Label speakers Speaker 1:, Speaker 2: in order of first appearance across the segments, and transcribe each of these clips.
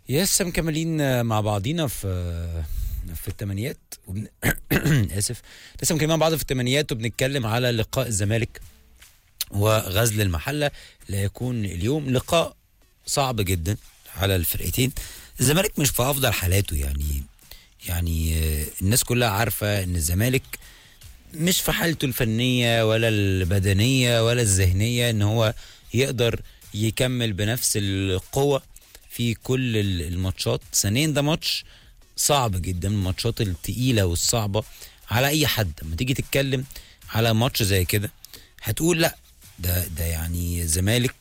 Speaker 1: لسه مكملين مع بعضينا في في الثمانيات وبن... اسف لسه مكملين مع بعض في الثمانيات وبنتكلم على لقاء الزمالك وغزل المحله اللي هيكون اليوم لقاء صعب جدا على الفرقتين الزمالك مش في افضل حالاته يعني يعني آه، الناس كلها عارفه ان الزمالك مش في حالته الفنيه ولا البدنيه ولا الذهنيه ان هو يقدر يكمل بنفس القوه في كل ال- الماتشات ثانيا ده ماتش صعب جدا من الماتشات التقيله والصعبه على اي حد لما تيجي تتكلم على ماتش زي كده هتقول لا ده ده يعني الزمالك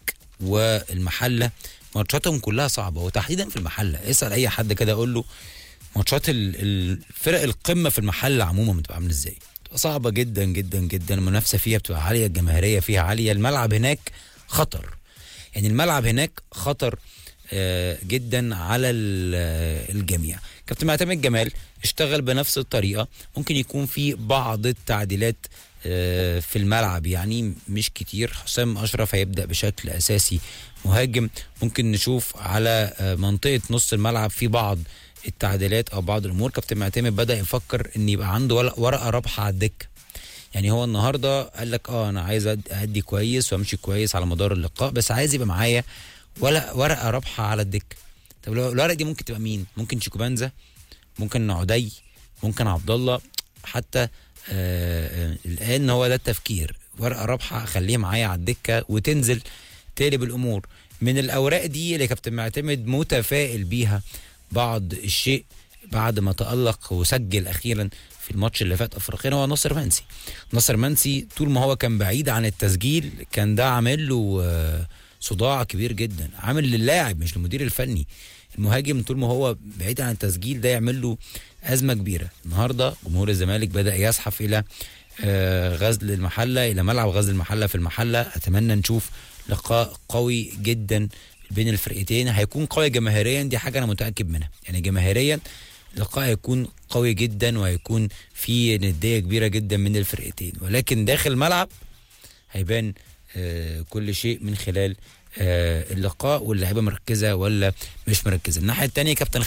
Speaker 1: والمحله ماتشاتهم كلها صعبه وتحديدا في المحله اسال اي حد كده اقول له ماتشات ال- الفرق القمه في المحله عموما بتبقى عامله ازاي بتبقى صعبه جدا جدا جدا المنافسه فيها بتبقى عاليه الجماهيريه فيها عاليه الملعب هناك خطر يعني الملعب هناك خطر آه، جدا على ال- آه، الجميع كابتن معتمد جمال اشتغل بنفس الطريقه ممكن يكون في بعض التعديلات آه، في الملعب يعني مش كتير حسام اشرف هيبدا بشكل اساسي مهاجم ممكن نشوف على آه، منطقه نص الملعب في بعض التعديلات او بعض الامور كابتن معتمد بدا يفكر ان يبقى عنده ورق- ورقه رابحه على الدكه يعني هو النهارده قال لك اه انا عايز أد- ادي كويس وامشي كويس على مدار اللقاء بس عايز يبقى معايا ولا ورقه رابحه على الدكه طب لو الورقه دي ممكن تبقى مين ممكن شيكوبانزا ممكن عدي ممكن عبد الله حتى آه آه الان هو ده التفكير ورقه رابحه اخليه معايا على الدكه وتنزل تقلب الامور من الاوراق دي اللي كابتن معتمد متفائل بيها بعض الشيء بعد ما تألق وسجل اخيرا في الماتش اللي فات افريقيا هو ناصر منسي ناصر منسي طول ما هو كان بعيد عن التسجيل كان ده عامل له آه، صداع كبير جدا عامل للاعب مش للمدير الفني المهاجم طول ما هو بعيد عن التسجيل ده يعمل له ازمه كبيره النهارده جمهور الزمالك بدا يزحف الى آه، غزل المحله الى ملعب غزل المحله في المحله اتمنى نشوف لقاء قوي جدا بين الفرقتين هيكون قوي جماهيريا دي حاجه انا متاكد منها يعني جماهيريا اللقاء هيكون قوي جدا وهيكون في نديه كبيره جدا من الفرقتين ولكن داخل الملعب هيبان آه، كل شيء من خلال آه، اللقاء واللعيبه مركزه ولا مش مركزه الناحيه الثانيه كابتن